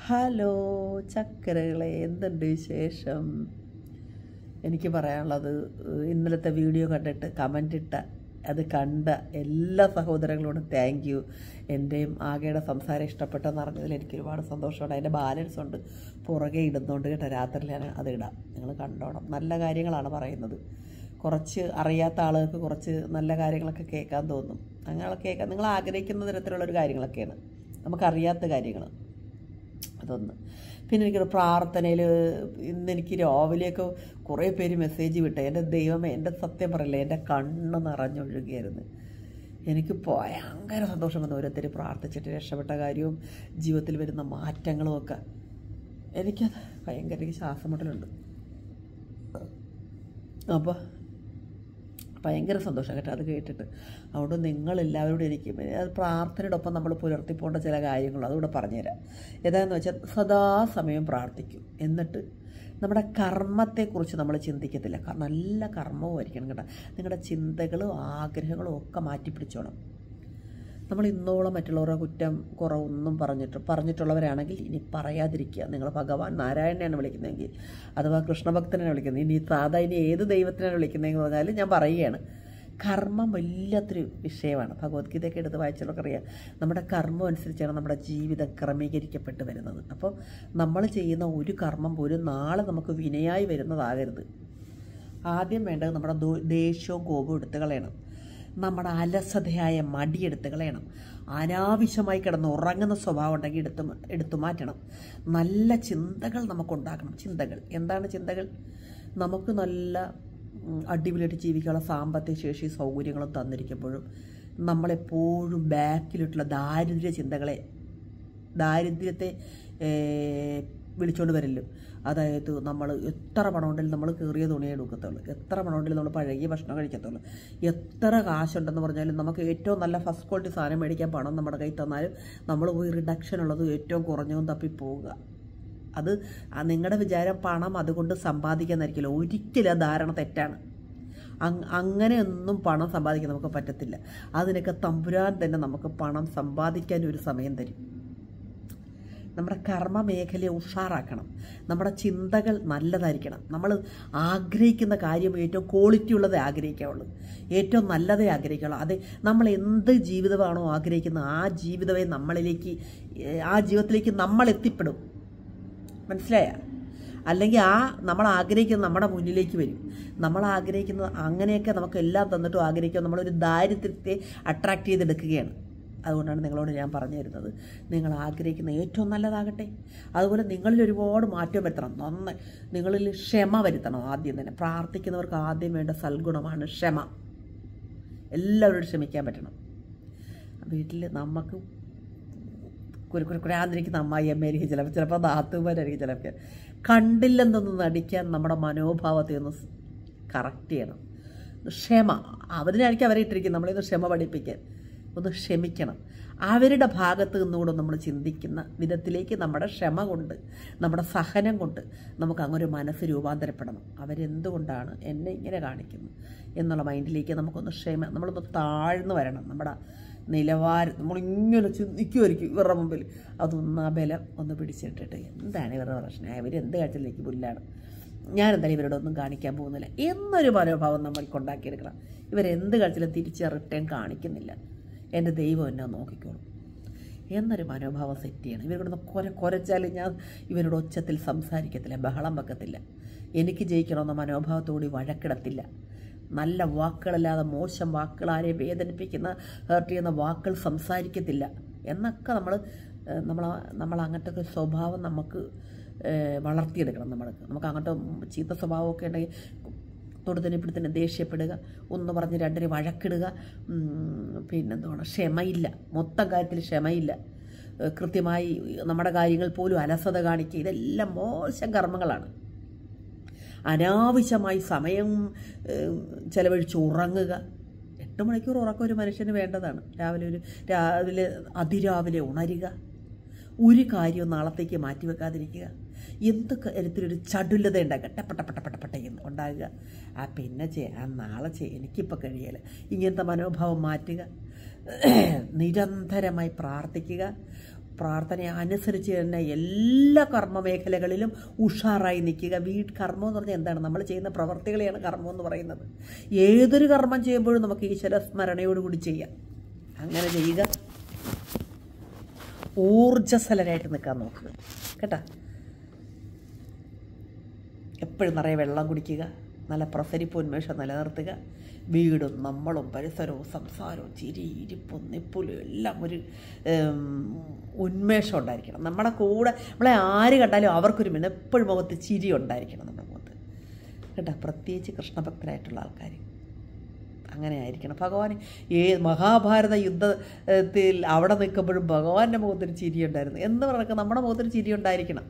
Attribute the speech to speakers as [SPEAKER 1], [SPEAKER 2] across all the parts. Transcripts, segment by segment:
[SPEAKER 1] Hello ചക്കരകളെ എന്തുണ്ട് വിശേഷം എനിക്ക് പറയാനുള്ളത് ഏഹ്, ഇന്നലത്തെ വീഡിയോ കണ്ടിട്ട് കമൻ്റ് ഇട്ട അത് കണ്ട എല്ലാ സഹോദരങ്ങളോടും താങ്ക് യു എൻ്റെയും ആകെയുടെ സംസാരം ഇഷ്ടപ്പെട്ടെന്ന് അറിഞ്ഞതിൽ എനിക്ക് ഒരുപാട് സന്തോഷമുണ്ട് അതിൻ്റെ ബാലൻസ് ഉണ്ട് പുറകെ ഇടുന്നുണ്ട് കേട്ടോ രാത്രി ഞാൻ അത് ഇടാം നിങ്ങൾ കണ്ടോണം നല്ല കാര്യങ്ങളാണ് പറയുന്നത് കുറച്ച് അറിയാത്ത ആളുകൾക്ക് കുറച്ച് നല്ല കാര്യങ്ങളൊക്കെ കേൾക്കാൻ തോന്നും അങ്ങനെ കേൾക്കാൻ നിങ്ങൾ ആഗ്രഹിക്കുന്ന തരത്തിലുള്ളൊരു കാര്യങ്ങളൊക്കെയാണ് നമുക്കറിയാത്ത കാര്യങ്ങൾ അതൊന്ന് പിന്നെ എനിക്കൊരു പ്രാർത്ഥനയിൽ ഇന്ന് എനിക്ക് രാവിലെയൊക്കെ കുറേ പേര് മെസ്സേജ് വിട്ടു എൻ്റെ ദൈവമേ എൻ്റെ സത്യം പറയില്ലേ എൻ്റെ കണ്ണ് നിറഞ്ഞൊഴുകിയായിരുന്നു എനിക്ക് ഭയങ്കര സന്തോഷം വന്നു ഓരോരുത്തർ പ്രാർത്ഥിച്ചിട്ട് രക്ഷപ്പെട്ട കാര്യവും ജീവിതത്തിൽ വരുന്ന മാറ്റങ്ങളും ഒക്കെ എനിക്കത് ഭയങ്കര എനിക്ക് ശ്വാസം മുട്ടലുണ്ട് അപ്പോൾ ഭയങ്കര സന്തോഷം കേട്ടോ അത് കേട്ടിട്ട് അതുകൊണ്ട് നിങ്ങളെല്ലാവരോടും എനിക്ക് അത് പ്രാർത്ഥനയോടൊപ്പം നമ്മൾ പുലർത്തിപ്പോണ്ട ചില കാര്യങ്ങൾ അതുകൂടെ പറഞ്ഞുതരാം ഏതാണെന്ന് വെച്ചാൽ സദാസമയം പ്രാർത്ഥിക്കും എന്നിട്ട് നമ്മുടെ കർമ്മത്തെക്കുറിച്ച് നമ്മൾ ചിന്തിക്കത്തില്ല ക- നല്ല കർമ്മവുമായിരിക്കണം കേട്ടോ നിങ്ങളുടെ ചിന്തകളും ആഗ്രഹങ്ങളും ഒക്കെ മാറ്റി പിടിച്ചോണം നമ്മൾ ഇന്നോളം മറ്റുള്ളവരുടെ കുറ്റം കുറവൊന്നും പറഞ്ഞിട്ട് പറഞ്ഞിട്ടുള്ളവരാണെങ്കിൽ ഇനി പറയാതിരിക്കുക നിങ്ങൾ ഭഗവാൻ നാരായണനെയാണ് വിളിക്കുന്നതെങ്കിൽ അഥവാ കൃഷ്ണഭക്തനാണ് വിളിക്കുന്നത് ഇനി സാധാ ഇനി ഏത് ദൈവത്തിനാണ് വിളിക്കുന്നതെന്ന് പറഞ്ഞാൽ ഞാൻ പറയുകയാണ് കർമ്മം വല്ലാത്തൊരു വിഷയമാണ് ഭഗവത്ഗീതയൊക്കെ എടുത്ത് വായിച്ചവർക്ക് അറിയാം നമ്മുടെ കർമ്മം അനുസരിച്ചാണ് നമ്മുടെ ജീവിതം ക്രമീകരിക്കപ്പെട്ട് വരുന്നത് അപ്പോൾ നമ്മൾ ചെയ്യുന്ന ഒരു കർമ്മം പോലും നാളെ നമുക്ക് വിനയായി വരുന്നതാകരുത് ആദ്യം വേണ്ടത് നമ്മുടെ ദോ- ദേഷ്യവും കോപവും എടുത്ത് കളയണം നമ്മുടെ അലസതയായ മടി എടുത്ത് കളയണം അനാവശ്യമായി കിടന്ന് ഉറങ്ങുന്ന സ്വഭാവം ഉണ്ടെങ്കിൽ എടുത്ത് മ- എടുത്തു മാറ്റണം നല്ല ചിന്തകൾ നമുക്കുണ്ടാക്കണം ചിന്തകൾ എന്താണ് ചിന്തകൾ നമുക്ക് നല്ല ഉം, അടിപൊളിയായിട്ട് ജീവിക്കാനുള്ള സാമ്പത്തിക ശേഷി സൗകര്യങ്ങളും തന്നിരിക്കുമ്പോഴും നമ്മളെപ്പോഴും ബാക്കിലിട്ടുള്ള ദാരിദ്ര്യ ചിന്തകളെ ദാരിദ്ര്യത്തെ ഏർ, വിളിച്ചുകൊണ്ട് വരല്ലോ അതായത് നമ്മൾ എത്ര പണം ഉണ്ടെങ്കിലും നമ്മൾ കീറിയ തുണിയെ എടുക്കത്തുള്ളൂ എത്ര പണം ഉണ്ടെങ്കിലും നമ്മൾ പഴകിയ ഭക്ഷണം കഴിക്കത്തുള്ളൂ എത്ര കാശുണ്ടെന്ന് പറഞ്ഞാലും നമുക്ക് ഏറ്റവും നല്ല ഫസ്റ്റ് ക്വാളിറ്റി സാധനം മേടിക്കാൻ പണം നമ്മുടെ കയ്യിൽ തന്നാലും നമ്മൾ പോയി റിഡക്ഷൻ ഉള്ളത് ഏറ്റവും കുറഞ്ഞതും തപ്പി പോവുക അത് ആ നിങ്ങളുടെ വിചാരം പണം അതുകൊണ്ട് സമ്പാദിക്കാന്നായിരിക്കില്ല ഒരിക്കലും ആ ധാരണ തെറ്റാണ് അങ് അങ്ങനെയൊന്നും പണം സമ്പാദിക്കാൻ നമുക്ക് പറ്റത്തില്ല അതിനൊക്കെ തമ്പുരാൻ തന്നെ നമുക്ക് പണം സമ്പാദിക്കാൻ ഒരു സമയം തരും നമ്മുടെ കർമ്മ മേഖലയെ ഉഷാറാക്കണം നമ്മുടെ ചിന്തകൾ നല്ലതായിരിക്കണം നമ്മൾ ആഗ്രഹിക്കുന്ന കാര്യം ഏറ്റവും ക്വാളിറ്റി ഉള്ളതേ ആഗ്രഹിക്കാവുള്ളൂ ഏറ്റവും നല്ലതേ ആഗ്രഹിക്കാവുള്ളൂ അത് നമ്മൾ എന്ത് ജീവിതമാണോ ആഗ്രഹിക്കുന്നത് ആ ജീവിതമേ നമ്മളിലേക്ക് ഏഹ്, ആ ജീവിതത്തിലേക്ക് നമ്മൾ എത്തിപ്പെടും മനസ്സിലായ അല്ലെങ്കിൽ ആ നമ്മൾ ആഗ്രഹിക്കുന്നത് നമ്മുടെ മുന്നിലേക്ക് വരും നമ്മൾ ആഗ്രഹിക്കുന്നത് അങ്ങനെയൊക്കെ നമുക്ക് എല്ലാം തന്നിട്ടും ആഗ്രഹിക്കുക നമ്മളൊരു ദാരിദ്ര്യത്തെ അട്രാക്റ്റ് ചെയ്തെടുക്കുകയാണ് അതുകൊണ്ടാണ് നിങ്ങളോട് ഞാൻ പറഞ്ഞു തരുന്നത് നിങ്ങൾ ആഗ്രഹിക്കുന്ന ഏറ്റവും നല്ലതാകട്ടെ അതുപോലെ നിങ്ങളിൽ ഒരുപാട് മാറ്റം വരുത്തണം നന്നായി നിങ്ങളിൽ ക്ഷമ വരുത്തണം ആദ്യം തന്നെ പ്രാർത്ഥിക്കുന്നവർക്ക് ആദ്യം വേണ്ട സൽഗുണമാണ് ക്ഷമ എല്ലാവരോടും ക്ഷമിക്കാൻ പറ്റണം വീട്ടിൽ നമുക്ക് കുരുക്കുരാന്നിരിക്കുന്ന അമ്മായി അമ്മയായിരിക്കും ചിലപ്പോൾ ചിലപ്പോൾ നാത്തുമാരായിരിക്കും ചിലപ്പോൾ കണ്ടില്ലെന്നൊന്ന് നടിക്കാൻ നമ്മുടെ മനോഭാവത്തെ ഒന്ന് കറക്റ്റ് ചെയ്യണം ക്ഷമ അവരിനായിരിക്കും അവരെ ഇട്ടിരിക്കുന്നത് നമ്മളിന്ന് ക്ഷമ പഠിപ്പിക്കാൻ ഒന്ന് ക്ഷമിക്കണം അവരുടെ ഭാഗത്ത് നിന്നുകൂടെ നമ്മൾ ചിന്തിക്കുന്ന വിധത്തിലേക്ക് നമ്മുടെ ക്ഷമ കൊണ്ട് നമ്മുടെ സഹനം കൊണ്ട് നമുക്ക് അങ്ങനെ ഒരു മനസ്സ് രൂപാന്തരപ്പെടണം അവരെന്തുകൊണ്ടാണ് എന്നെ ഇങ്ങനെ കാണിക്കുന്നത് എന്നുള്ള മൈൻഡിലേക്ക് നമുക്കൊന്ന് ക്ഷമ നമ്മളൊന്ന് താഴ്ന്നു വരണം നമ്മുടെ നിലവാരം നമ്മളിങ്ങനെ ചിന്തിക്കുമായിരിക്കും ഇവരുടെ മുമ്പിൽ അതൊന്ന് ആ ബലം ഒന്ന് പിടിച്ചിട്ടിട്ട് എന്താണ് ഇവരുടെ പ്രശ്നം ഇവരെന്ത് കാഴ്ചയിലേക്ക് പുല്ലാണ് ഞാൻ എന്തായാലും ഇവരോട് ഒന്നും കാണിക്കാൻ പോകുന്നില്ല എന്നൊരു മനോഭാവം നമ്മൾക്ക് ഉണ്ടാക്കിയെടുക്കണം ഇവരെന്ത് കളിച്ചാലും തിരിച്ച് റിട്ടേൺ കാണിക്കുന്നില്ല എൻ്റെ ദൈവം എന്നെ നോക്കിക്കോളും എന്നൊരു മനോഭാവം സെറ്റ് ചെയ്യണം ഇവരോടൊന്ന് കൊര കുരച്ചാൽ ഞാൻ ഇവരോട് ഒച്ചത്തിൽ സംസാരിക്കത്തില്ല ബഹളം വെക്കത്തില്ല എനിക്ക് ജയിക്കണമെന്ന മനോഭാവത്തോടി വഴക്കിടത്തില്ല നല്ല വാക്കുകളല്ലാതെ മോശം വാക്കുകൾ ആരെയും വേദനിപ്പിക്കുന്ന ഹേർട്ട് ചെയ്യുന്ന വാക്കുകൾ സംസാരിക്കത്തില്ല എന്നൊക്കെ നമ്മൾ നമ്മൾ നമ്മൾ അങ്ങനത്തെ ഒക്കെ സ്വഭാവം നമുക്ക് ഏഹ്, വളർത്തിയെടുക്കണം നമ്മൾ നമുക്ക് അങ്ങനത്തെ ചീത്ത സ്വഭാവമൊക്കെ ഉണ്ടെങ്കിൽ തൊടുതന്നെ പിടുത്തന്നെ ദേഷ്യപ്പെടുക ഒന്ന് പറഞ്ഞ് രണ്ടിന് വഴക്കിടുക ഉം, പിന്നെന്താണ് ക്ഷമയില്ല മൊത്തം കാര്യത്തിൽ ക്ഷമയില്ല ഏഹ്, കൃത്യമായി നമ്മുടെ കാര്യങ്ങൾ പോലും അലസത കാണിക്കുക ഇതെല്ലാം മോശം കർമ്മങ്ങളാണ് അനാവശ്യമായി സമയം ഏഹ്, ചെലവഴിച്ച് ഉറങ്ങുക എട്ട് മണിക്കൂർ ഉറക്കം ഒരു മനുഷ്യന് വേണ്ടതാണ് രാവിലെ ഒരു രാവിലെ അതിരാവിലെ ഉണരുക ഒരു കാര്യവും നാളത്തേക്ക് മാറ്റിവെക്കാതിരിക്കുക എന്ത് കാര്യത്തിലൊരു ചടുലത ഉണ്ടാക്കുക ടപ്പട്ട പട്ട പട്ട പട്ട എന്ന് ഉണ്ടാകുക ആ പിന്നെ ചെയ്യ ആ നാളെ ചെയ്യ എനിക്കിപ്പോൾ കഴിയല ഇങ്ങനത്തെ മനോഭാവം മാറ്റുക നിരന്തരമായി പ്രാർത്ഥിക്കുക പ്രാർത്ഥന അനുസരിച്ച് തന്നെ എല്ലാ കർമ്മ മേഖലകളിലും ഉഷാറായി നിൽക്കുക വീട് കർമ്മം എന്ന് പറഞ്ഞാൽ എന്താണ് നമ്മൾ ചെയ്യുന്ന പ്രവർത്തികളെയാണ് കർമ്മം എന്ന് പറയുന്നത് ഏതൊരു കർമ്മം ചെയ്യുമ്പോഴും നമുക്ക് ഈശ്വര സ്മരണയോടുകൂടി ചെയ്യാം അങ്ങനെ ചെയ്യുക ഊർജ്ജസ്വലരായിട്ട് നിൽക്കാൻ നോക്കുക കേട്ടോ എപ്പോഴും നിറയെ വെള്ളം കുടിക്കുക നല്ല പ്രസരിപ്പ് ഉന്മേഷം നിലനിർത്തുക വീടും നമ്മളും പരിസരവും സംസാരവും ചിരി ഇരിപ്പും നിപ്പുലും എല്ലാം ഒരു ഉം, ഉന്മേഷം ഉണ്ടായിരിക്കണം നമ്മുടെ കൂടെ നമ്മളെ ആര് കണ്ടാലും അവർക്കൊരു മിനിറ്റ് എപ്പോഴും മുഖത്ത് ചിരി ഉണ്ടായിരിക്കണം നമ്മുടെ മുഖത്ത് കേട്ടോ പ്രത്യേകിച്ച് കൃഷ്ണഭക്തരായിട്ടുള്ള ആൾക്കാർ അങ്ങനെ ആയിരിക്കണം ഭഗവാൻ ഏ മഹാഭാരത യുദ്ധത്തിൽ അവിടെ നിൽക്കുമ്പോഴും ഭഗവാന്റെ മുഖത്തൊരു ചിരി ഉണ്ടായിരുന്നു എന്ന് പറഞ്ഞാൽ നമ്മുടെ മുഖത്തൊരു ചിരി ഉണ്ടായിരിക്കണം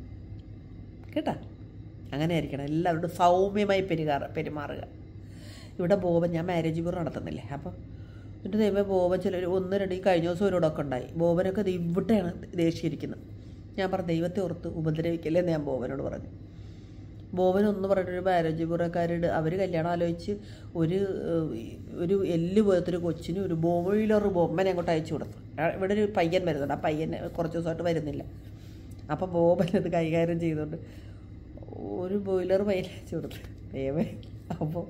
[SPEAKER 1] കേട്ടാ അങ്ങനെ ആയിരിക്കണം എല്ലാവരോടും സൗമ്യമായി പെരുകാറ് പെരുമാറുക ഇവിടെ ബോബൻ ഞാൻ മാരേജ് ബ്യൂറോ നടത്തുന്നില്ലേ അപ്പം എൻ്റെ ദൈവം ബോബൻ ചിലർ ഒന്ന് രണ്ട് ഈ കഴിഞ്ഞ ദിവസം ഒരിടമൊക്കെ ഉണ്ടായി ബോബനൊക്കെ ദേ ഇവിടെയാണ് ദേഷ്യയിരിക്കുന്നത് ഞാൻ പറഞ്ഞു ദൈവത്തെ ഓർത്ത് ഉപദ്രവിക്കല്ലേ എന്ന് ഞാൻ ബോബനോട് പറഞ്ഞു ബോബൻ ഒന്ന് പറഞ്ഞിട്ടൊരു മാരേജ് ബ്യൂറോക്കാരോട് അവർ കല്യാണം ആലോചിച്ച് ഒരു ഏഹ്, ഒരു എല്ല് പോലത്തൊരു കൊച്ചിന് ഒരു ബോയിലർ ബൊമ്മനെ അങ്ങോട്ട് അയച്ചു കൊടുത്തു ആ, ഇവിടെ ഒരു പയ്യൻ വരുന്നുണ്ട് ആ പയ്യൻ കുറച്ച് ദിവസമായിട്ട് വരുന്നില്ല അപ്പം ബോബൻ അത് കൈകാര്യം ചെയ്തുകൊണ്ട് ഒരു ബോയിലർ പയ്യൻ അയച്ചു കൊടുത്തു ദൈവമേ അപ്പോൾ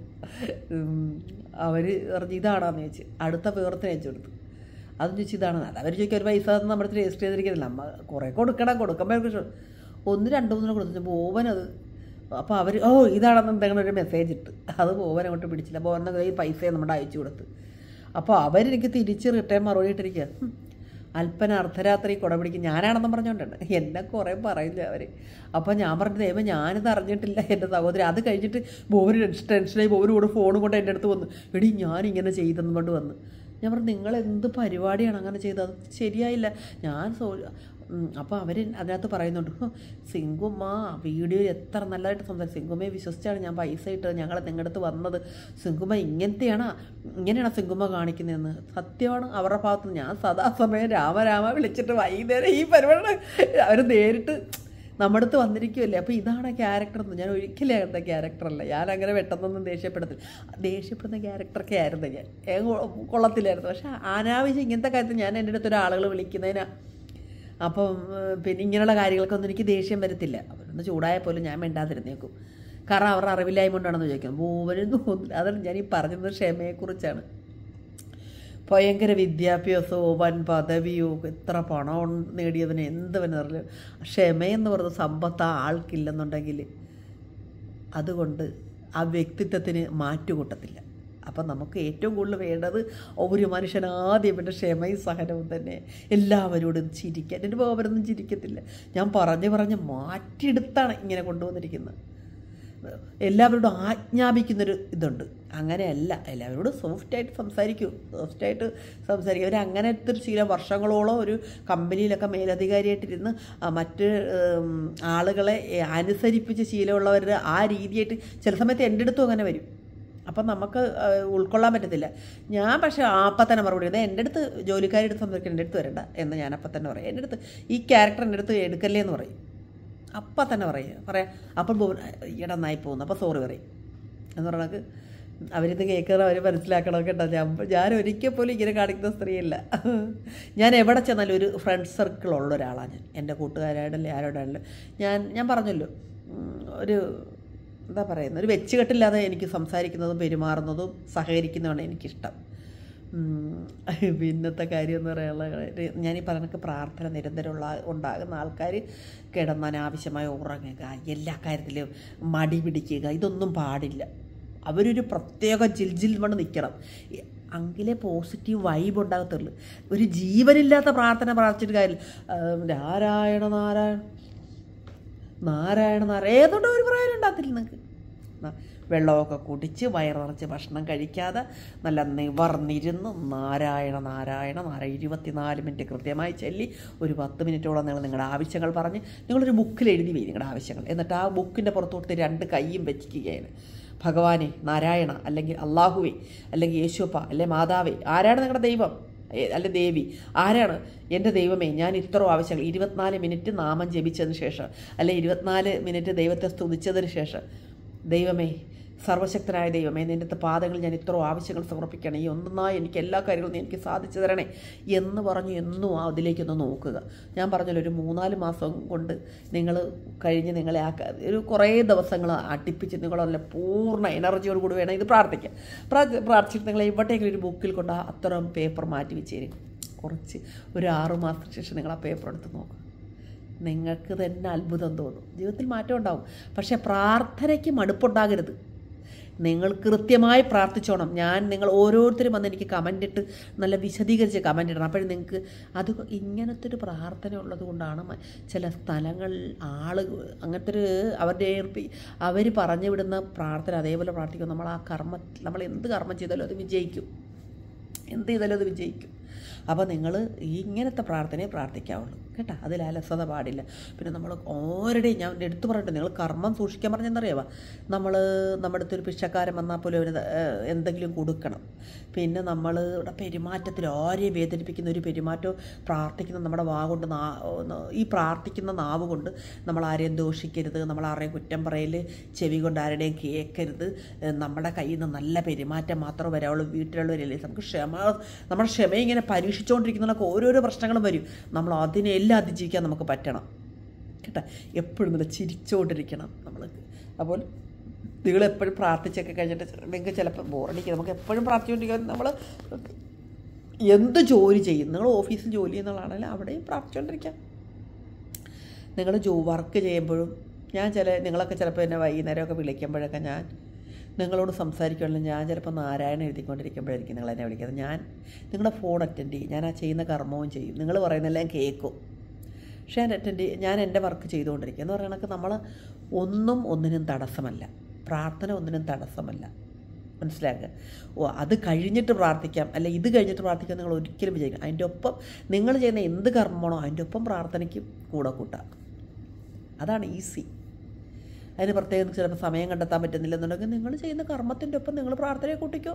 [SPEAKER 1] അവർ പറഞ്ഞു ഇതാണോന്ന് ചോദിച്ചു അടുത്ത പേർത്തിന് അയച്ചു കൊടുത്തു അതും ചോദിച്ചു ഇതാണ് അത് അവർ ചോദിക്കും ഒരു പൈസ ഒന്നും നമ്മുടെ അടുത്ത് രജിസ്റ്റർ ചെയ്തിരിക്കുന്നില്ല നമ്മ കുറേ കൊടുക്കണം കൊടുക്കുമ്പോൾ അവർക്ക് ഇഷ്ടം. ഒന്ന് രണ്ട് മൂന്നിനും കൊടുത്തു ബോവൻ അത് അപ്പോൾ അവർ ഓ ഇതാണെന്ന് എന്തെങ്കിലും ഒരു മെസ്സേജ് ഇട്ട് അത് ബോവൻ അങ്ങോട്ട് പിടിച്ചില്ല ബോവൻ ഈ പൈസ നമ്മുടെ അയച്ചു കൊടുത്ത് അപ്പോൾ അവരെനിക്ക് തിരിച്ച് റിട്ടേൺ മറുപടി ഇട്ടിരിക്കുക ഹും, അല്പന അർദ്ധരാത്രി കുട പിടിക്കും ഞാനാണെന്ന് പറഞ്ഞുകൊണ്ടാണ് എന്നെ കുറേ പറയില്ല അവർ അപ്പോൾ ഞാൻ പറഞ്ഞു ദൈവം ഞാനിത് അറിഞ്ഞിട്ടില്ല എൻ്റെ സഹോദരി അത് കഴിഞ്ഞിട്ട് ബോവന് ടെൻഷൻ ടെൻഷനായി ബോവന് കൂടെ ഫോൺ കൊണ്ട് എൻ്റെ അടുത്ത് വന്നു എടി ഞാൻ ഇങ്ങനെ ചെയ്തെന്ന് കൊണ്ട് വന്ന് ഞാൻ പറഞ്ഞു നിങ്ങൾ എന്ത് പരിപാടിയാണ് അങ്ങനെ ചെയ്തത് അത് ശരിയായില്ല ഞാൻ സോ അപ്പോൾ അവർ അതിനകത്ത് പറയുന്നുണ്ട് "ഹോ, സിങ്കുമ്മ വീഡിയോയിൽ എത്ര നല്ലതായിട്ട് സംസാരിച്ചു സിങ്കുമ്മയെ വിശ്വസിച്ചാണ് ഞാൻ പൈസ ഇട്ടത് ഞങ്ങൾ നിങ്ങളുടെ അടുത്ത് വന്നത് സിങ്കുമ്മ ഇങ്ങനത്തെയാണ് ഇങ്ങനെയാണ് സിങ്കുമ്മ കാണിക്കുന്നതെന്ന് സത്യമാണ് അവരുടെ ഭാഗത്ത് നിന്ന് ഞാൻ സദാസമയം രാമരാമ വിളിച്ചിട്ട് വൈകുന്നേരം ഈ പരിപാടി അവർ നേരിട്ട് നമ്മുടെ അടുത്ത് വന്നിരിക്കുമല്ലേ അപ്പോൾ ഇതാണ് ക്യാരക്ടർ എന്ന് ഞാൻ ഒരിക്കലും അങ്ങനത്തെ ക്യാരക്ടറല്ല ഞാൻ അങ്ങനെ പെട്ടെന്നൊന്നും ദേഷ്യപ്പെടത്തില്ല ദേഷ്യപ്പെടുന്ന ക്യാരക്ടറൊക്കെ ആയിരുന്നു ഞാൻ ഏ, കൊ- കൊള്ളത്തില്ലായിരുന്നു പക്ഷേ അനാവശ്യം ഇങ്ങനത്തെ കാര്യത്തിൽ ഞാൻ എൻ്റെ അടുത്ത് ഒരാളുകൾ വിളിക്കുന്നതിനാ അപ്പം ഏഹ്, പിന്നെ ഇങ്ങനെയുള്ള കാര്യങ്ങൾക്കൊന്നും എനിക്ക് ദേഷ്യം വരത്തില്ല അവരൊന്ന് ചൂടായ പോലും ഞാൻ മിണ്ടാതിരുന്നേക്കും കാരണം അവരുടെ അറിവില്ലായ്മ കൊണ്ടാണെന്ന് ചോദിക്കാം ഭൂവനും തോന്നില്ല അതാണ് ഞാൻ ഈ പറഞ്ഞത് ക്ഷമയെക്കുറിച്ചാണ് ഭയങ്കര വിദ്യാഭ്യാസമോ വൻ പദവിയോ എത്ര പണം നേടിയവന് എന്ത് വന്നറിയില്ല ക്ഷമയെന്ന് പറയുന്ന സമ്പത്ത് ആ ആൾക്കില്ലെന്നുണ്ടെങ്കിൽ അതുകൊണ്ട് ആ വ്യക്തിത്വത്തിന് മാറ്റുകൂട്ടത്തില്ല അപ്പം നമുക്ക് ഏറ്റവും കൂടുതൽ വേണ്ടത് ഒരു മനുഷ്യൻ ആദ്യം വേണ്ട ക്ഷമയും സഹനവും തന്നെ എല്ലാവരോടും ചിരിക്കാൻ എൻ്റെ അവരൊന്നും ചിരിക്കത്തില്ല ഞാൻ പറഞ്ഞ് പറഞ്ഞ് മാറ്റിയെടുത്താണ് ഇങ്ങനെ കൊണ്ടുവന്നിരിക്കുന്നത് എല്ലാവരോടും ആജ്ഞാപിക്കുന്നൊരു ഇതുണ്ട് അങ്ങനെയല്ല എല്ലാവരോടും സോഫ്റ്റായിട്ട് സംസാരിക്കൂ സോഫ്റ്റായിട്ട് സംസാരിക്കും അവർ അങ്ങനത്തെ ഒരു ശീലം വർഷങ്ങളോളം ഒരു കമ്പനിയിലൊക്കെ മേലധികാരിയായിട്ടിരുന്ന് ആ, മറ്റ് ഉം, ആളുകളെ ഏ, അനുസരിപ്പിച്ച് ശീലമുള്ളവരുടെ ആ രീതിയായിട്ട് ചില സമയത്ത് എൻ്റെ അടുത്തും അങ്ങനെ വരും അപ്പം നമുക്ക് ആ, ഉൾക്കൊള്ളാൻ പറ്റത്തില്ല ഞാൻ പക്ഷേ അപ്പം തന്നെ മറുപടി ഇത് എൻ്റെ അടുത്ത് ജോലിക്കാരുടെ അടുത്ത് സംസാരിക്കാൻ എൻ്റെ അടുത്ത് വരണ്ട എന്ന് ഞാൻ അപ്പം തന്നെ പറയും എൻ്റെ അടുത്ത് ഈ ക്യാരക്ടർ എൻ്റെ അടുത്ത് എടുക്കല്ലേ എന്ന് പറയും അപ്പം തന്നെ പറയുക പറയാം അപ്പം പോകും ഈയിടെ നന്നായി പോകുന്നു അപ്പോൾ സോറി പറയും എന്ന് പറഞ്ഞാൽ അവരിത് കേൾക്കുന്ന അവർ മനസ്സിലാക്കണം കേട്ടോ ഞാൻ ഞാൻ ഒരിക്കൽ പോലും ഇങ്ങനെ കാണിക്കുന്ന സ്ത്രീയല്ല ഞാൻ എവിടെ ചെന്നാലും ഒരു ഫ്രണ്ട് സർക്കിൾ ഉള്ള ഒരാളാണ് ഞാൻ എൻ്റെ കൂട്ടുകാരായിട്ടല്ലേ ആരോടാണല്ലോ ഞാൻ ഞാൻ പറഞ്ഞല്ലോ ഉം, ഒരു എന്താ പറയുന്നത് ഒരു വെച്ചുകെട്ടില്ലാതെ എനിക്ക് സംസാരിക്കുന്നതും പെരുമാറുന്നതും സഹകരിക്കുന്നതാണ് എനിക്കിഷ്ടം ഉം, പിന്നത്തെ കാര്യം എന്ന് പറയാനുള്ള ഞാൻ ഈ പറഞ്ഞ പ്രാർത്ഥന നിരന്തരമുള്ള ഉണ്ടാകുന്ന ആൾക്കാർ കിടന്ന് അനാവശ്യമായി ഉറങ്ങുക എല്ലാ കാര്യത്തിലും മടി പിടിക്കുക ഇതൊന്നും പാടില്ല അവരൊരു പ്രത്യേക ജിൽ ജിൽ മണ്ണ് നിൽക്കണം ഈ- അങ്കിലേ പോസിറ്റീവ് വൈബ് ഉണ്ടാകത്തുള്ളൂ ഒരു ജീവനില്ലാത്ത പ്രാർത്ഥന പ്രാർത്ഥിച്ചിട്ട് കാര്യമില്ല ആ, നാരായണ നാരായണ നാരായണ നാരായണ ഏതോട്ട് ഒരു പ്രായം ഉണ്ടാകത്തില്ല നിങ്ങൾക്ക് ന- വെള്ളമൊക്കെ കുടിച്ച് വയറ് നിറച്ച് ഭക്ഷണം കഴിക്കാതെ നല്ല നിവർന്നിരുന്ന് നാരായണ നാരായണ നാരായണ ഇരുപത്തിനാല് മിനിറ്റ് കൃത്യമായി ചൊല്ലി ഒരു പത്ത് മിനിറ്റോളം നിങ്ങൾ നിങ്ങളുടെ ആവശ്യങ്ങൾ പറഞ്ഞ് നിങ്ങളൊരു ബുക്കിൽ എഴുതി വരും നിങ്ങളുടെ ആവശ്യങ്ങൾ എന്നിട്ട് ആ ബുക്കിൻ്റെ പുറത്തോട്ട് രണ്ട് കൈയും വെച്ചിരിക്കുകയാണ് ഭഗവാനെ നാരായണ അല്ലെങ്കിൽ അള്ളാഹുവേ അല്ലെങ്കിൽ യേശുപ്പ അല്ലെ മാതാവേ ആരാണ് നിങ്ങളുടെ ദൈവം ഏ, അല്ല ദേവി ആരാണ് എൻ്റെ ദൈവമേ ഞാൻ ഇത്ര ആവശ്യങ്ങൾ ഇരുപത്തിനാല് മിനിറ്റ് നാമം ജപിച്ചതിന് ശേഷം അല്ലെ ഇരുപത്തിനാല് മിനിറ്റ് ദൈവത്തെ സ്തുതിച്ചതിന് ശേഷം ദൈവമേ സർവശക്തനായ ദൈവമേ നിൻ്റെ പാദങ്ങളിൽ ഞാൻ ഇത്ര ആവശ്യങ്ങൾ സമർപ്പിക്കണം ഈ ഒന്നായി എനിക്ക് എല്ലാ കാര്യങ്ങളും നീ എനിക്ക് സാധിച്ചു തരണേ എന്ന് പറഞ്ഞ് എന്നും അതിലേക്കൊന്ന് നോക്കുക ഞാൻ പറഞ്ഞല്ലോ ഒരു മൂന്നാല് മാസം കൊണ്ട് നിങ്ങൾ കഴിഞ്ഞ് നിങ്ങളെ ആ ക- ഒരു കുറേ ദിവസങ്ങൾ അടുപ്പിച്ച് നിങ്ങളല്ല പൂർണ്ണ എനർജിയോട് കൂടി വേണം ഇത് പ്രാർത്ഥിക്കാം പ്രാർത്ഥി- പ്രാർത്ഥിച്ചിട്ട് നിങ്ങൾ എവിടെയെങ്കിലും ഒരു ബുക്കിൽ കൊണ്ട് ആ അത്തരം പേപ്പർ മാറ്റി വെച്ചേരും കുറച്ച് ഒരു ആറു മാസത്തിന് ശേഷം നിങ്ങൾ ആ പേപ്പർ എടുത്ത് നോക്കുക നിങ്ങൾക്ക് തന്നെ അത്ഭുതം തോന്നും ജീവിതത്തിൽ മാറ്റം ഉണ്ടാവും പക്ഷേ പ്രാർത്ഥനയ്ക്ക് മടുപ്പുണ്ടാകരുത് നിങ്ങൾ കൃത്യമായി പ്രാർത്ഥിച്ചോണം ഞാൻ നിങ്ങൾ ഓരോരുത്തരും വന്ന് എനിക്ക് കമൻ്റ് ഇട്ട് നല്ല വിശദീകരിച്ച് കമൻ്റ് ഇടണം അപ്പോഴും നിങ്ങൾക്ക് അത് ഇങ്ങനത്തെ ഒരു പ്രാർത്ഥന ഉള്ളത് കൊണ്ടാണ് മ- ചില സ്ഥലങ്ങൾ ആളുകൾ അങ്ങനത്തെ ഒരു അവരുടെ അവർ പറഞ്ഞു വിടുന്ന പ്രാർത്ഥന അതേപോലെ പ്രാർത്ഥിക്കും നമ്മൾ ആ കർമ്മ നമ്മൾ എന്ത് കർമ്മം ചെയ്താലും അത് വിജയിക്കും എന്ത് ചെയ്താലും അത് വിജയിക്കും അപ്പോൾ നിങ്ങൾ ഇങ്ങനത്തെ പ്രാർത്ഥനയെ പ്രാർത്ഥിക്കാവുള്ളൂ കേട്ടോ അതിൽ അലസത പാടില്ല പിന്നെ നമ്മൾ ഓരുടെയും ഞാൻ എടുത്തു പറയട്ടെ നിങ്ങൾ കർമ്മം സൂക്ഷിക്കാൻ പറഞ്ഞെന്നറിയാവാ നമ്മൾ നമ്മുടെ അടുത്ത് ഒരു പിച്ചക്കാരൻ വന്നാൽ പോലും ഒരു എന്തെങ്കിലും കൊടുക്കണം പിന്നെ നമ്മൾ പെരുമാറ്റത്തിൽ ആരെയും വേദനിപ്പിക്കുന്ന ഒരു പെരുമാറ്റവും പ്രാർത്ഥിക്കുന്ന നമ്മുടെ വാ കൊണ്ട് നാ ഈ പ്രാർത്ഥിക്കുന്ന നാവ് കൊണ്ട് നമ്മൾ ആരെയും ദോഷിക്കരുത് നമ്മൾ ആരെയും കുറ്റം പറയൽ ചെവി കൊണ്ട് ആരുടെയും കേൾക്കരുത് ഏഹ് നമ്മുടെ കയ്യിൽ നിന്ന് നല്ല പെരുമാറ്റം മാത്രമേ വരാവുള്ളൂ വീട്ടിലുള്ളവരല്ലേ നമുക്ക് ക്ഷമ നമ്മുടെ ക്ഷമ ഇങ്ങനെ പരീക്ഷിച്ചുകൊണ്ടിരിക്കുന്നതൊക്കെ ഓരോരോ പ്രശ്നങ്ങളും വരും നമ്മൾ അതിനെല്ലാം അതിജീവിക്കാൻ നമുക്ക് പറ്റണം കേട്ടോ എപ്പോഴും നല്ല ചിരിച്ചുകൊണ്ടിരിക്കണം നമ്മൾ അപ്പോൾ നിങ്ങൾ എപ്പോഴും പ്രാർത്ഥിച്ചൊക്കെ കഴിഞ്ഞിട്ട് നിങ്ങൾക്ക് ചിലപ്പോൾ ബോറടിക്കുക നമുക്ക് എപ്പോഴും പ്രാർത്ഥിച്ചുകൊണ്ടിരിക്കാൻ നമ്മൾ എന്ത് ജോലി ചെയ്യും നിങ്ങൾ ഓഫീസിൽ ജോലി ചെയ്യുന്ന ആളാണെങ്കിൽ അവിടെയും പ്രാർത്ഥിച്ചുകൊണ്ടിരിക്കാം നിങ്ങൾ ജോ വർക്ക് ചെയ്യുമ്പോഴും ഞാൻ ചില നിങ്ങളൊക്കെ ചിലപ്പോൾ എന്നെ വൈകുന്നേരമൊക്കെ വിളിക്കുമ്പോഴൊക്കെ ഞാൻ നിങ്ങളോട് സംസാരിക്കുകയാണെങ്കിൽ ഞാൻ ചിലപ്പോൾ നാരായണ എഴുതിക്കൊണ്ടിരിക്കുമ്പോഴായിരിക്കും നിങ്ങൾ എന്നെ വിളിക്കുന്നത് ഞാൻ നിങ്ങളുടെ ഫോൺ അറ്റൻഡ് ചെയ്യും ഞാൻ ആ ചെയ്യുന്ന കർമ്മവും ചെയ്യും നിങ്ങൾ പറയുന്നതെല്ലാം കേൾക്കും പക്ഷേ ഞാൻ അറ്റൻഡ് ഞാൻ എൻ്റെ വർക്ക് ചെയ്തുകൊണ്ടിരിക്കുക എന്ന് പറയുന്നത് നമ്മൾ ഒന്നും ഒന്നിനും തടസ്സമല്ല പ്രാർത്ഥന ഒന്നിനും തടസ്സമല്ല മനസ്സിലാക്കുക ഓ അത് കഴിഞ്ഞിട്ട് പ്രാർത്ഥിക്കാം അല്ല ഇത് കഴിഞ്ഞിട്ട് പ്രാർത്ഥിക്കാം നിങ്ങൾ ഒരിക്കലും വിചാരിക്കും അതിൻ്റെ ഒപ്പം നിങ്ങൾ ചെയ്യുന്ന എന്ത് കർമ്മമാണോ അതിൻ്റെ ഒപ്പം പ്രാർത്ഥനയ്ക്കും കൂടെ കൂട്ടാം അതാണ് ഈസി അതിന് പ്രത്യേകം ചിലപ്പോൾ സമയം കണ്ടെത്താൻ പറ്റുന്നില്ലെന്നുണ്ടെങ്കിൽ നിങ്ങൾ ചെയ്യുന്ന കർമ്മത്തിൻ്റെ ഒപ്പം നിങ്ങൾ പ്രാർത്ഥനയെ കൂട്ടിക്കോ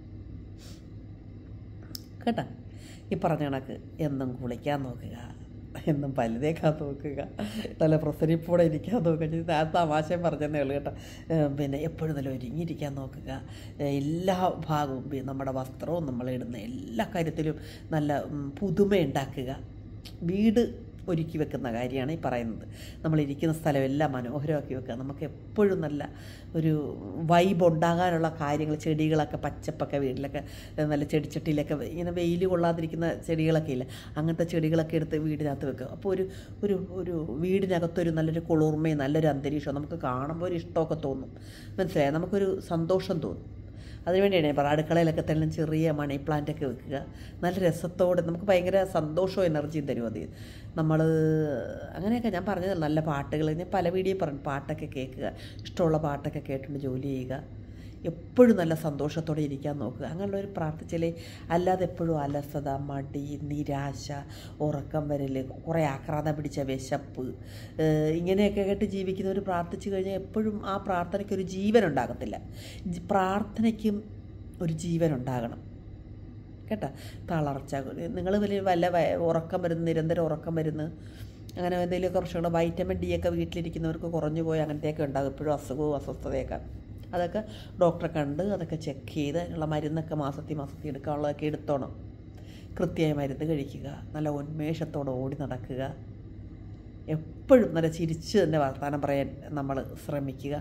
[SPEAKER 1] കേട്ടാ ഈ പറഞ്ഞ കണക്ക് എന്നും കുളിക്കാൻ നോക്കുക എന്നും പല്ല് തേക്കാൻ നോക്കുക നല്ല പ്രസരിപ്പോടെ ഇരിക്കാൻ നോക്കുക ഇത് ആ തമാശ പറഞ്ഞതേ ഉള്ളൂ കേട്ടോ ഏഹ് പിന്നെ എപ്പോഴും നല്ല ഒരുങ്ങിയിരിക്കാൻ നോക്കുക ഏഹ് എല്ലാ ഭാഗവും പി- നമ്മുടെ വസ്ത്രവും നമ്മളിടുന്ന എല്ലാ കാര്യത്തിലും നല്ല ഉം, പുതുമയുണ്ടാക്കുക വീട് ഒരുക്കി വെക്കുന്ന കാര്യമാണ് ഈ പറയുന്നത് നമ്മളിരിക്കുന്ന സ്ഥലം എല്ലാം മനോഹരമാക്കി വെക്കുക നമുക്ക് എപ്പോഴും നല്ല ഒരു വൈബ് ഉണ്ടാകാനുള്ള കാര്യങ്ങൾ ചെടികളൊക്കെ പച്ചപ്പൊക്കെ വീട്ടിലൊക്കെ ഏഹ് നല്ല ചെടിച്ചട്ടിയിലൊക്കെ ഇങ്ങനെ വെയിൽ കൊള്ളാതിരിക്കുന്ന ചെടികളൊക്കെ ഇല്ല അങ്ങനത്തെ ചെടികളൊക്കെ എടുത്ത് വീടിനകത്ത് വെക്കുക അപ്പോൾ ഒരു ഒരു ഒരു വീടിനകത്തൊരു നല്ലൊരു കുളിർമയും നല്ലൊരു അന്തരീക്ഷവും നമുക്ക് കാണുമ്പോൾ ഒരു ഇഷ്ടമൊക്കെ തോന്നും മനസ്സിലായോ നമുക്കൊരു സന്തോഷം തോന്നും അതിനുവേണ്ടിയാണ് ഞാൻ പറയുക അടുക്കളയിലൊക്കെ തന്നെ ചെറിയ മണി പ്ലാന്റൊക്കെ വെക്കുക നല്ല രസത്തോടെ നമുക്ക് ഭയങ്കര സന്തോഷവും എനർജിയും തരും അത് നമ്മൾ അങ്ങനെയൊക്കെ ഞാൻ പറഞ്ഞത് നല്ല പാട്ടുകൾ ഞാൻ പല വീഡിയോ പറഞ്ഞു പാട്ടൊക്കെ കേൾക്കുക ഇഷ്ടമുള്ള പാട്ടൊക്കെ കേട്ടുകൊണ്ട് ജോലി ചെയ്യുക എപ്പോഴും നല്ല സന്തോഷത്തോടെ ഇരിക്കാൻ നോക്കുക അങ്ങനെയുള്ള ഒരു പ്രാർത്ഥിച്ചാലേ അല്ലാതെ എപ്പോഴും അലസത മടി നിരാശ ഉറക്കം വരൽ കുറേ ആക്രാന്തം പിടിച്ച വിശപ്പ് ഏഹ് ഇങ്ങനെയൊക്കെ കേട്ട് ജീവിക്കുന്നവർ പ്രാർത്ഥിച്ചു കഴിഞ്ഞാൽ എപ്പോഴും ആ പ്രാർത്ഥനയ്ക്ക് ഒരു ജീവൻ ഉണ്ടാകത്തില്ല ജി- പ്രാർത്ഥനയ്ക്കും ഒരു ജീവൻ ഉണ്ടാകണം കേട്ടോ തളർച്ച നിങ്ങൾ വലിയ വല്ല വ- ഉറക്കം വരുന്നു നിരന്തരം ഉറക്കം വരുന്നു അങ്ങനെ എന്തെങ്കിലുമൊക്കെ പ്രശ്നങ്ങൾ വൈറ്റമിൻ ഡി ഒക്കെ വീട്ടിലിരിക്കുന്നവർക്ക് കുറഞ്ഞു പോയി അങ്ങനത്തെയൊക്കെ ഉണ്ടാകും എപ്പോഴും അസുഖവും അസ്വസ്ഥതയൊക്കെ അതൊക്കെ ഡോക്ടറെ കണ്ട് അതൊക്കെ ചെക്ക് ചെയ്ത് അതിനുള്ള മരുന്നൊക്കെ മാസത്തിൽ മാസത്തിൽ എടുക്കാനുള്ളതൊക്കെ എടുത്തോണം കൃത്യമായ മരുന്ന് കഴിക്കുക നല്ല ഉന്മേഷത്തോടെ ഓടി നടക്കുക എപ്പോഴും നല്ല ചിരിച്ച് തന്നെ വർത്തമാനം പറയാൻ നമ്മൾ ശ്രമിക്കുക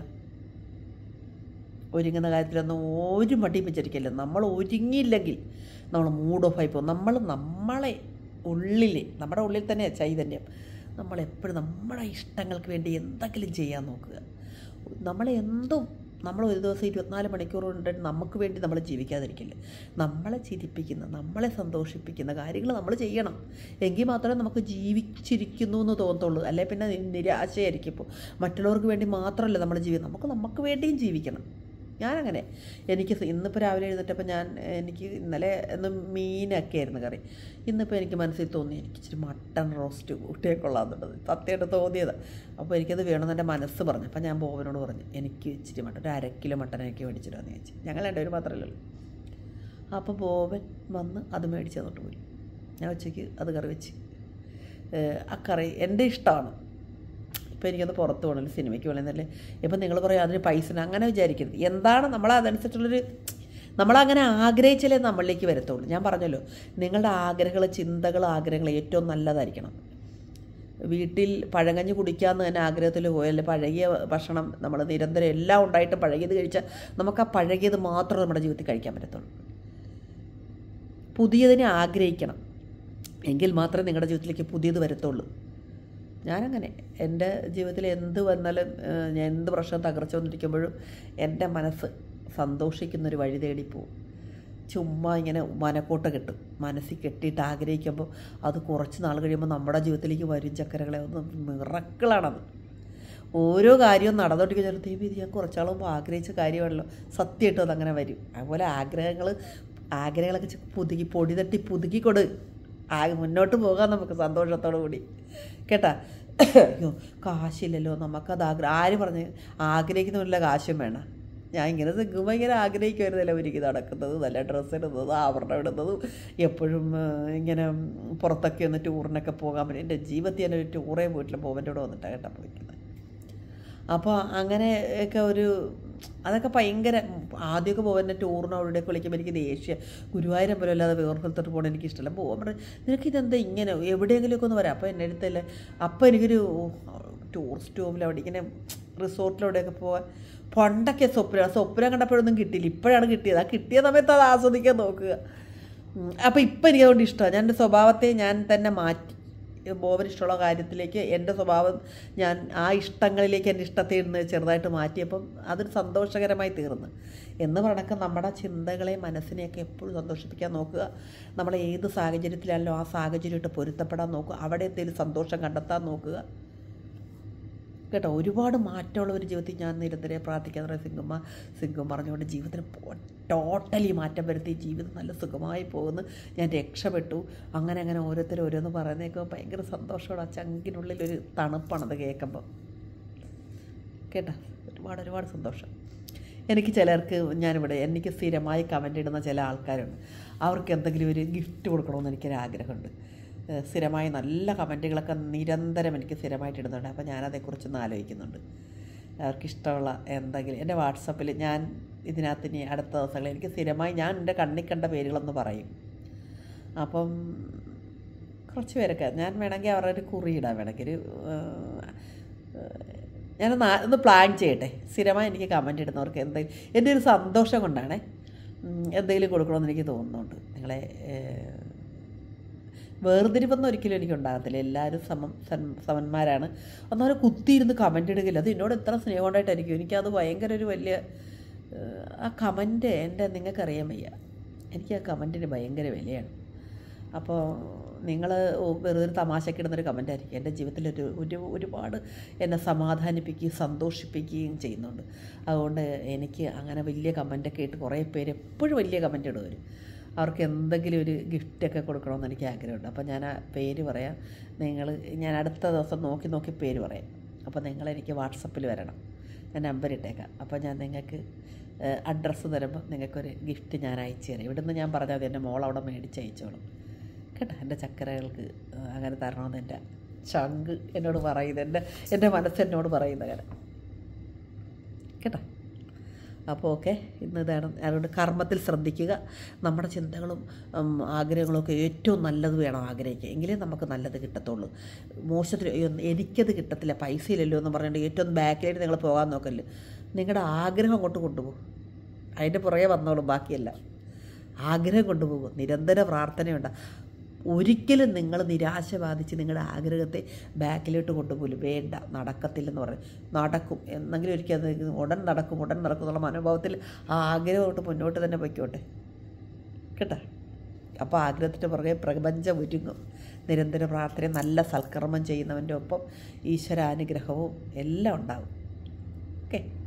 [SPEAKER 1] ഒരുങ്ങുന്ന കാര്യത്തിലൊന്നും ഒരു മടിയും വെച്ചിരിക്കില്ല നമ്മൾ ഒരുങ്ങിയില്ലെങ്കിൽ നമ്മൾ മൂഡ് ഓഫ് ആയി പോകും നമ്മൾ നമ്മളെ ഉള്ളിൽ നമ്മുടെ ഉള്ളിൽ തന്നെ ചൈതന്യം നമ്മളെപ്പോഴും നമ്മുടെ ഇഷ്ടങ്ങൾക്ക് വേണ്ടി എന്തെങ്കിലും ചെയ്യാൻ നോക്കുക നമ്മളെ എന്തും നമ്മൾ ഒരു ദിവസം ഇരുപത്തിനാല് മണിക്കൂർ കൊണ്ട് നമുക്ക് വേണ്ടി നമ്മൾ ജീവിക്കാതിരിക്കില്ല നമ്മളെ ചിരിപ്പിക്കുന്ന നമ്മളെ സന്തോഷിപ്പിക്കുന്ന കാര്യങ്ങൾ നമ്മൾ ചെയ്യണം എങ്കിൽ മാത്രമേ നമുക്ക് ജീവിച്ചിരിക്കുന്നു എന്ന് തോന്നത്തുള്ളൂ അല്ലെ പിന്നെ നിരാശയായിരിക്കും ഇപ്പോൾ മറ്റുള്ളവർക്ക് വേണ്ടി മാത്രമല്ല നമ്മൾ ജീവിക്കുന്നത് നമുക്ക് നമുക്ക് വേണ്ടിയും ജീവിക്കണം ഞാനങ്ങനെ എനിക്ക് സ- ഇന്നിപ്പോൾ രാവിലെ എഴുന്നേറ്റപ്പോൾ ഞാൻ എനിക്ക് ഇന്നലെ ഇന്ന് മീനൊക്കെ ആയിരുന്നു കറി ഇന്നിപ്പോൾ എനിക്ക് മനസ്സിൽ തോന്നി എനിക്ക് ഇച്ചിരി മട്ടൺ റോസ്റ്റ് കൂട്ടിയേ കൊള്ളാമെന്നുള്ളത് സത്യമായിട്ട് തോന്നിയത് അപ്പോൾ എനിക്കത് വേണമെന്ന് എൻ്റെ മനസ്സ് പറഞ്ഞു അപ്പോൾ ഞാൻ ബോവനോട് പറഞ്ഞു എനിക്ക് ഇച്ചിരി മട്ടൺ ഒരു അര കിലോ മട്ടൺ എനിക്ക് മേടിച്ചിട്ടാന്ന് ചോദിച്ചു ഞങ്ങൾ രണ്ടുപേരും മാത്രമല്ലല്ലോ അപ്പോൾ ബോവൻ വന്ന് അത് മേടിച്ച് തന്നിട്ട് പോയി ഞാൻ ഉച്ചയ്ക്ക് അത് കറി വെച്ച് ഏഹ് ആ കറി എൻ്റെ ഇഷ്ടമാണ് ഇപ്പോൾ എനിക്കൊന്ന് പുറത്ത് പോകണമല്ലോ സിനിമയ്ക്ക് പോകണമെന്നല്ലേ ഇപ്പം നിങ്ങൾ പറയും അതിന് പൈസ ഉണ്ട്. അങ്ങനെ വിചാരിക്കരുത് എന്താണ് നമ്മൾ അതനുസരിച്ചുള്ളൊരു നമ്മളങ്ങനെ ആഗ്രഹിച്ചാലേ നമ്മളിലേക്ക് വരത്തുള്ളൂ ഞാൻ പറഞ്ഞല്ലോ നിങ്ങളുടെ ആഗ്രഹങ്ങൾ ചിന്തകൾ ആഗ്രഹങ്ങൾ ഏറ്റവും നല്ലതായിരിക്കണം വീട്ടിൽ പഴങ്കഞ്ഞി കുടിക്കാമെന്ന് തന്നെ ആഗ്രഹത്തിൽ പോയല്ലേ പഴകിയ ഭക്ഷണം നമ്മൾ നിരന്തരം എല്ലാം ഉണ്ടായിട്ടും പഴകിയത് കഴിച്ചാൽ നമുക്ക് ആ പഴകിയത് മാത്രമേ നമ്മുടെ ജീവിതത്തിൽ കഴിക്കാൻ പറ്റത്തുള്ളൂ പുതിയതിനെ ആഗ്രഹിക്കണം എങ്കിൽ മാത്രമേ നിങ്ങളുടെ ജീവിതത്തിലേക്ക് പുതിയത് വരത്തുള്ളൂ ഞാനങ്ങനെ എൻ്റെ ജീവിതത്തിൽ എന്ത് വന്നാലും ഏഹ്, ഞാൻ എന്ത് പ്രശ്നം തകർച്ച വന്നിരിക്കുമ്പോഴും എൻ്റെ മനസ്സ് സന്തോഷിക്കുന്നൊരു വഴി തേടിപ്പോവും ചുമ്മാ ഇങ്ങനെ മനക്കോട്ട കെട്ടും മനസ്സിൽ കെട്ടിയിട്ട് ആഗ്രഹിക്കുമ്പോൾ അത് കുറച്ച് നാൾ കഴിയുമ്പോൾ നമ്മുടെ ജീവിതത്തിലേക്ക് വരും ചക്കരകളെ ഒന്ന് മിറക്കിളാണത് ഓരോ കാര്യവും നടന്നുകൊണ്ടിരിക്കുന്ന ദൈവം ഇത് ഞാൻ കുറച്ചാൾ മുമ്പ് ആഗ്രഹിച്ച കാര്യമാണല്ലോ സത്യമായിട്ടും അതങ്ങനെ വരും അതുപോലെ ആഗ്രഹങ്ങൾ ആഗ്രഹങ്ങളൊക്കെ ചെ- പുതുക്കി പൊടി തട്ടി പുതുക്കി കൊടു ആ മുന്നോട്ട് പോകാം നമുക്ക് സന്തോഷത്തോടു കൂടി കേട്ടാ അയ്യോ കാശില്ലല്ലോ നമുക്കത് ആഗ്രഹം ആര് പറഞ്ഞ് ആഗ്രഹിക്കുന്നില്ല കാശും വേണം ഞാൻ ഇങ്ങനെ നിൽക്കുമ്പോൾ ഇങ്ങനെ ആഗ്രഹിക്കുമായിരുന്നല്ലോ ഒരുക്കി നടക്കുന്നത് നല്ല ഡ്രസ്സ് ഇടുന്നത് ആഭരണം ഇടുന്നതും എപ്പോഴും ആ, ഇങ്ങനെ പുറത്തൊക്കെ ഒന്ന് ടൂറിനൊക്കെ പോകാൻ പറ്റും എൻ്റെ ജീവിതത്തിൽ തന്നെ ഒരു ടൂറേ പോയിട്ടില്ല പോവൻ്റെ കൂടെ വന്നിട്ടാണ് കേട്ടോ പോയിക്കുന്നത് അപ്പോൾ അങ്ങനെയൊക്കെ ഒരു അതൊക്കെ ഭയങ്കര ആദ്യമൊക്കെ പോകാൻ ടൂറിനോ അവിടെയൊക്കെ വിളിക്കുമ്പോൾ എനിക്ക് ദേഷ്യം ഗുരുവായൂരം പോലും അല്ലാതെ വേറെ സ്ഥലത്തോട്ട് പോകണം എനിക്ക് ഇഷ്ടമല്ല പോകാൻ പറഞ്ഞു നിനക്ക് ഇതെന്താ ഇങ്ങനെ എവിടെയെങ്കിലുമൊക്കെ ഒന്ന് വരാം അപ്പോൾ എൻ്റെ അടുത്തല്ലേ അപ്പോൾ എനിക്കൊരു ടൂറിസ്റ്റ് ഹോമിൽ അവിടെ ഇങ്ങനെ റിസോർട്ടിലവിടെയൊക്കെ പോകാൻ പണ്ടൊക്കെ സ്വപ്നം സ്വപ്നം കണ്ടപ്പോഴൊന്നും കിട്ടിയില്ല ഇപ്പോഴാണ് കിട്ടിയത് ആ കിട്ടിയ സമയത്ത് അത് ആസ്വദിക്കാൻ നോക്കുക ഉം, അപ്പോൾ ഇപ്പം എനിക്ക് അതുകൊണ്ട് ഇഷ്ടമാണ് ഞാൻ എൻ്റെ സ്വഭാവത്തെ ഞാൻ തന്നെ മാറ്റി ബോബന് ഇഷ്ടമുള്ള കാര്യത്തിലേക്ക് എൻ്റെ സ്വഭാവം ഞാൻ ആ ഇഷ്ടങ്ങളിലേക്ക് എൻ്റെ ഇഷ്ടത്തെ ഇന്ന് ചെറുതായിട്ട് മാറ്റിയപ്പം അതൊരു സന്തോഷകരമായി തീർന്നു എന്ന് പറഞ്ഞൊക്കെ നമ്മുടെ ചിന്തകളെ മനസ്സിനെയൊക്കെ എപ്പോഴും സന്തോഷിപ്പിക്കാൻ നോക്കുക നമ്മൾ ഏത് സാഹചര്യത്തിലാണല്ലോ ആ സാഹചര്യമായിട്ട് പൊരുത്തപ്പെടാൻ നോക്കുക അവിടെ എന്തെങ്കിലും സന്തോഷം കണ്ടെത്താൻ നോക്കുക കേട്ടോ ഒരുപാട് മാറ്റമുള്ള ഒരു ജീവിതത്തിൽ ഞാൻ നിരന്തരം പ്രാർത്ഥിക്കാതെ സിംഗമ്മ സിംഗം പറഞ്ഞുകൊണ്ട് ജീവിതത്തിന് ടോട്ടലി മാറ്റം വരുത്തി ജീവിതം നല്ല സുഖമായി പോകുന്നു ഞാൻ രക്ഷപ്പെട്ടു അങ്ങനെ അങ്ങനെ ഓരോരുത്തരും ഓരോന്ന് പറയുന്നതൊക്കെ ഭയങ്കര സന്തോഷമാണ് ആ ചങ്കിനുള്ളിലൊരു തണുപ്പാണത് കേൾക്കുമ്പോൾ കേട്ടോ ഒരുപാട് ഒരുപാട് സന്തോഷം എനിക്ക് ചിലർക്ക് ഞാനിവിടെ എനിക്ക് സ്ഥിരമായി കമൻ്റ് ഇടുന്ന ചില ആൾക്കാരുണ്ട് അവർക്ക് എന്തെങ്കിലും ഒരു ഗിഫ്റ്റ് കൊടുക്കണമെന്ന് എനിക്കൊരു ആഗ്രഹമുണ്ട് ഏഹ് സ്ഥിരമായി നല്ല കമൻറ്റുകളൊക്കെ നിരന്തരം എനിക്ക് സ്ഥിരമായിട്ട് ഇടുന്നുണ്ട് അപ്പോൾ ഞാനതേക്കുറിച്ചൊന്ന് ആലോചിക്കുന്നുണ്ട് അവർക്കിഷ്ടമുള്ള എന്തെങ്കിലും എൻ്റെ വാട്സപ്പിൽ ഞാൻ ഇതിനകത്ത് ഇനി അടുത്ത ദിവസങ്ങളിൽ എനിക്ക് സ്ഥിരമായി ഞാൻ എൻ്റെ കണ്ണിൽ കണ്ട പേരുകളൊന്ന് പറയും അപ്പം കുറച്ച് പേരൊക്കെ ഞാൻ വേണമെങ്കിൽ അവരുടെ ഒരു കുറി ഇടാം വേണമെങ്കിൽ ഒരു ഞാനൊന്ന് ആ- ഒന്ന് പ്ലാൻ ചെയ്യട്ടെ സ്ഥിരമായി എനിക്ക് കമൻ്റ് ഇടുന്നവർക്ക് എന്തെങ്കിലും എൻ്റെ ഒരു സന്തോഷം കൊണ്ടാണേ ഉം, എന്തെങ്കിലും കൊടുക്കണമെന്ന് എനിക്ക് തോന്നുന്നുണ്ട് നിങ്ങളെ ഏഹ്, വേർതിരിവൊന്നും ഒരിക്കലും എനിക്ക് ഉണ്ടാകത്തില്ല എല്ലാവരും സമം സൻ- സമന്മാരാണ് ഒന്നവരെ കുത്തിയിരുന്ന് കമൻ്റ് ഇടുകയില്ല അത് എന്നോട് എത്ര സ്നേഹം ഉണ്ടായിട്ടായിരിക്കും എനിക്കത് ഭയങ്കര ഒരു വലിയ ഏഹ്, ആ കമൻറ്റ് എൻ്റെ നിങ്ങൾക്കറിയാൻ വയ്യ എനിക്ക് ആ കമൻറ്റിന് ഭയങ്കര വിലയാണ് അപ്പോൾ നിങ്ങൾ വെറുതെ ഒരു തമാശയ്ക്ക് ഇടുന്നൊരു കമൻ്റ് ആയിരിക്കും എൻ്റെ ജീവിതത്തിലൊരു ഒരു ഒരുപാട് എന്നെ സമാധാനിപ്പിക്കുകയും സന്തോഷിപ്പിക്കുകയും ചെയ്യുന്നുണ്ട് അതുകൊണ്ട് എനിക്ക് അങ്ങനെ വലിയ കമൻ്റൊക്കെ ഇട്ട് കുറേ പേര് എപ്പോഴും വലിയ കമൻ്റ് ഇടുവരും അവർക്ക് എന്തെങ്കിലും ഒരു ഗിഫ്റ്റൊക്കെ കൊടുക്കണമെന്ന് എനിക്ക് ആഗ്രഹമുണ്ട് അപ്പോൾ ഞാൻ ആ പേര് പറയാം നിങ്ങൾ ഞാൻ അടുത്ത ദിവസം നോക്കി നോക്കി പേര് പറയാം അപ്പോൾ നിങ്ങൾ എനിക്ക് വാട്സപ്പിൽ വരണം ഞാൻ നമ്പർ ഇട്ടേക്കാം അപ്പോൾ ഞാൻ നിങ്ങൾക്ക് അഡ്രസ്സ് തരുമ്പോൾ നിങ്ങൾക്കൊരു ഗിഫ്റ്റ് ഞാൻ അയച്ചു തരാം ഇവിടുന്ന് ഞാൻ പറഞ്ഞാൽ മതി എൻ്റെ മോൾ അവിടെ മേടിച്ച് അയച്ചോളും കേട്ടോ എൻ്റെ ചക്കരകൾക്ക് ആ, അങ്ങനെ തരണമെന്ന് എൻ്റെ ചങ്ക് എന്നോട് പറയുന്നത് എൻ്റെ എൻ്റെ മനസ്സ് എന്നോട് പറയുന്ന കാര്യം കേട്ടോ അപ്പോൾ ഓക്കെ ഇന്ന് ഇതാണ് അതുകൊണ്ട് കർമ്മത്തിൽ ശ്രദ്ധിക്കുക നമ്മുടെ ചിന്തകളും ഉം, ആഗ്രഹങ്ങളും ഒക്കെ ഏറ്റവും നല്ലത് വേണം ആഗ്രഹിക്കുക എങ്കിലേ നമുക്ക് നല്ലത് കിട്ടത്തുള്ളൂ മോശത്തിൽ അയ്യോ, എനിക്കത് കിട്ടത്തില്ല പൈസ ഇല്ലല്ലോ എന്ന് പറഞ്ഞിട്ട് ഏറ്റവും ബാക്കിലായിട്ട് നിങ്ങൾ പോകാൻ നോക്കല്ലേ നിങ്ങളുടെ ആഗ്രഹം അങ്ങോട്ട് കൊണ്ടുപോകും അതിൻ്റെ പുറകെ വന്നോളും ബാക്കിയെല്ലാം ആഗ്രഹം കൊണ്ടുപോകും നിരന്തര പ്രാർത്ഥനയുണ്ട് ഒരിക്കലും നിങ്ങൾ നിരാശ ബാധിച്ച് നിങ്ങളുടെ ആഗ്രഹത്തെ ബാക്കിലോട്ട് കൊണ്ടുപോലും വേണ്ട നടക്കത്തില്ലെന്ന് പറയും നടക്കും എന്നെങ്കിലും ഒരിക്കൽ അത് ഉടൻ നടക്കും ഉടൻ നടക്കും എന്നുള്ള മനോഭാവത്തിൽ ആ ആഗ്രഹമായിട്ട് മുന്നോട്ട് തന്നെ പൊയ്ക്കോട്ടെ കേട്ടോ അപ്പോൾ ആഗ്രഹത്തിൻ്റെ പുറകെ പ്രപഞ്ചം ഒരുങ്ങും നിരന്തര പ്രാർത്ഥനയും നല്ല സൽക്കർമ്മം ചെയ്യുന്നവൻ്റെ ഒപ്പം ഈശ്വരാനുഗ്രഹവും എല്ലാം ഉണ്ടാകും ഓക്കെ